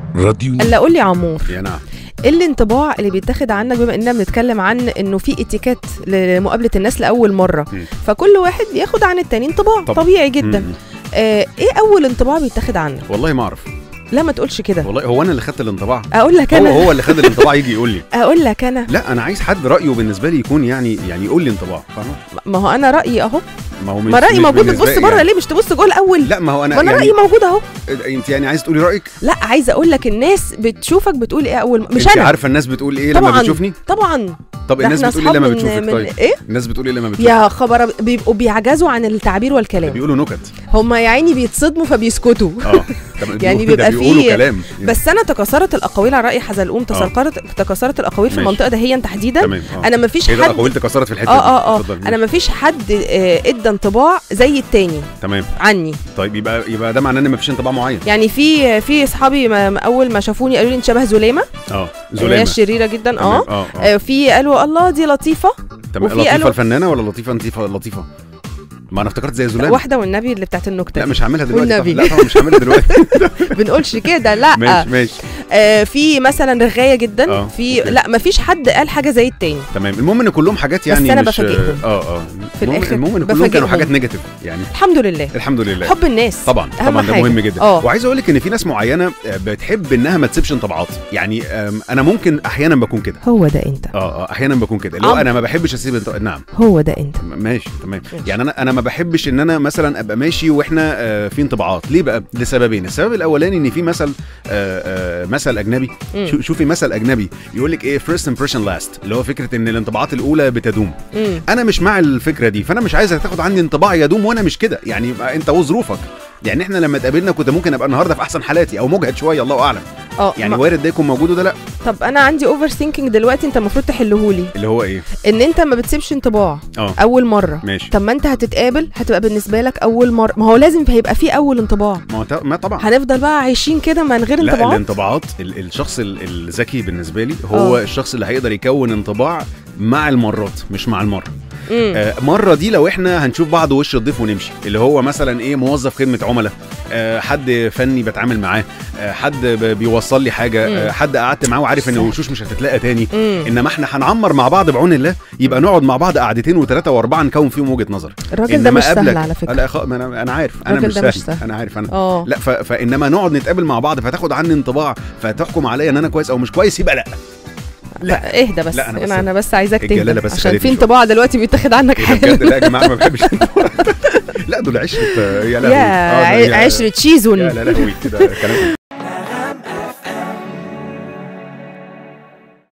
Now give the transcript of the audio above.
راديو الا قول لي عمور يا نعم ايه الانطباع اللي بيتاخد عنك بما اننا بنتكلم عن انه في اتيكيت لمقابله الناس لاول مره مم. فكل واحد بياخد عن التاني انطباع طبعا. طبيعي جدا مم. آه ايه اول انطباع بيتاخد عنك والله ما اعرف لا ما تقولش كده والله هو انا اللي خدت الانطباع اقول لك هو انا هو اللي خد الانطباع يجي يقول لي اقول لك انا لا انا عايز حد رايه بالنسبه لي يكون يعني يعني يقول لي انطباع فاهمه ما هو انا رايي اهو ما هو مش ما رايي مش موجود بالنسبة بتبص لي بره يعني. ليه مش تبص جوه الاول لا ما هو انا ما انا يعني رايي موجود اهو انت يعني عايز تقولي رايك لا عايزه اقول لك الناس بتشوفك بتقول ايه اول مش انت انا عارفه الناس بتقول ايه لما طبعا بتشوفني طبعا طب ده الناس احنا بتقول ايه لما أصحاب بتشوفك من, من طيب ايه الناس بتقول ايه لما بتشوفك يا خبر بيبقوا بيعجزوا عن التعبير والكلام بيقولوا نكت هم يا عيني بيتصدموا فبيسكتوا اه طب يعني ده بيبقى بيقولوا فيه- كلام بس انا تكاثرت الاقاويل على راي حزلقوم تكاثرت تكاثرت الاقاويل في ماشي. المنطقه دهيا تحديدا تمام اه انا ما فيش هي ده حد الاقاويل تكسرت في الحته اه دي. اه اه اتفضل. انا ما فيش حد آه، ادى انطباع زي التاني تمام عني طيب يبقى يبقى ده معناه ان ما فيش انطباع معين يعني في في اصحابي ما- ما اول ما شافوني قالوا لي انت شبه زليمه اه اللي هي زلامه الشريره جدا تمام. اه اه آه، في قالوا الله دي لطيفه تمام وفي لطيفه قالوا- الفنانه ولا لطيفه لطيفه لطيفه ما انا افتكرت زي زلامه واحده والنبي اللي بتاعت النكته لا دي. مش هعملها دلوقتي والنبي. طبعا. لا طبعا مش هعملها دلوقتي بنقولش كده لا ماشي ماشي آه في مثلا رغايه جدا آه، في أوكي. لا ما فيش حد قال حاجه زي التاني تمام المهم ان كلهم حاجات يعني أنا مش بفاجئهم. اه اه في المهم- الآخر المهم ان كلهم بفاجئهم. كانوا حاجات نيجاتيف يعني الحمد لله الحمد لله حب الناس طبعا أهم طبعا ده حاجة. مهم جدا اه وعايز اقول لك ان في ناس معينه آه، بتحب انها ما تسيبش انطباعات يعني آم، انا ممكن احيانا بكون كده هو ده انت اه اه احيانا بكون كده اللي هو عمرو. انا ما بحبش اسيب انط... نعم هو ده انت م- ماشي تمام ماشي. يعني انا انا ما بحبش ان انا مثلا ابقى ماشي واحنا آه، في انطباعات ليه بقى لسببين السبب الاولاني ان في مثل آه، آه، مثل اجنبي مم. شو- شوفي مثل اجنبي يقول لك ايه فيرست امبريشن لاست اللي هو فكره ان الانطباعات الاولى بتدوم مم. انا مش مع الفكره دي فانا مش عايزك تاخد عني انطباع يدوم وانا مش كده يعني يبقى انت وظروفك يعني احنا لما اتقابلنا كنت ممكن ابقى النهارده في احسن حالاتي او مجهد شويه الله اعلم اه يعني ما- وارد ده يكون موجود وده لا طب انا عندي اوفر ثينكينج دلوقتي انت المفروض تحلهولي اللي هو ايه ان انت ما بتسيبش انطباع اه اول مره ماشي طب ما انت هتتقابل هتبقى بالنسبه لك اول مره ما هو لازم هيبقى في اول انطباع ما, هو ت- ما طبعا هنفضل بقى عايشين كده من غير لا انطباعات الانطباعات ال- الشخص ال- الذكي بالنسبه لي هو آه. الشخص اللي هيقدر يكون انطباع مع المرات مش مع المره مم. آه مره دي لو احنا هنشوف بعض وش الضيف ونمشي اللي هو مثلا ايه موظف خدمه عملاء آه حد فني بتعامل معاه آه حد ب- بيوصل لي حاجه مم. آه حد قعدت معاه وعارف ان الوشوش مش هتتلاقى تاني مم. انما احنا هنعمر مع بعض بعون الله يبقى نقعد مع بعض قعدتين وثلاثه واربعه نكون فيهم وجهه نظر الراجل ده إنما مش سهل قبلك- على فكره لا خ... ما انا انا عارف انا الراجل مش ده سهل. مش سهل. انا عارف انا اه لا ف... فانما نقعد نتقابل مع بعض فتاخد عني انطباع فتحكم عليا ان انا كويس او مش كويس يبقى لا لا اهدى بس لا، أنا انا بس- انا, أنا بس عايزاك الجلالة تهدى بس عشان خدتني في شوية. انطباع دلوقتي بيتاخد عنك ايه ده حالا بجد لا يا جماعه ما بحبش لا دول عشره يا لهوي يا آه، ده ع- عشرة شيزون يا لا لهوي كده كلام